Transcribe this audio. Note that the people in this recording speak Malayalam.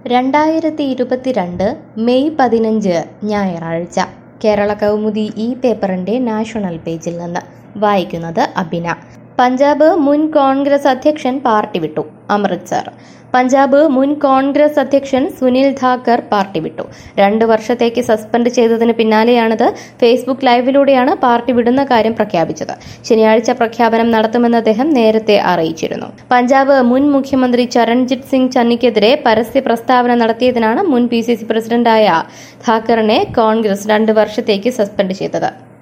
രണ്ടായിരത്തി ഇരുപത്തിരണ്ട് മെയ് പതിനഞ്ച് ഞായറാഴ്ച കേരള കൗമുദി ഈ പേപ്പറിന്റെ നാഷണൽ പേജിൽ നിന്ന് വായിക്കുന്നത് അബിന പഞ്ചാബ് മുൻ കോൺഗ്രസ് അധ്യക്ഷൻ പാർട്ടി വിട്ടു അമൃത്സർ പഞ്ചാബ് മുൻ കോൺഗ്രസ് അധ്യക്ഷൻ സുനിൽ ധാക്കർ പാർട്ടി വിട്ടു രണ്ട് വർഷത്തേക്ക് സസ്പെൻഡ് ചെയ്തതിന് പിന്നാലെയാണിത് ഫേസ്ബുക്ക് ലൈവിലൂടെയാണ് പാർട്ടി വിടുന്ന കാര്യം പ്രഖ്യാപിച്ചത് ശനിയാഴ്ച പ്രഖ്യാപനം നടത്തുമെന്ന് അദ്ദേഹം നേരത്തെ അറിയിച്ചിരുന്നു പഞ്ചാബ് മുൻ മുഖ്യമന്ത്രി ചരൺജിത് സിംഗ് ചന്നിക്കെതിരെ പരസ്യ പ്രസ്താവന നടത്തിയതിനാണ് മുൻ പി സി സി പ്രസിഡന്റായ ധാക്കറിനെ കോൺഗ്രസ് രണ്ട് വർഷത്തേക്ക് സസ്പെൻഡ് ചെയ്തത്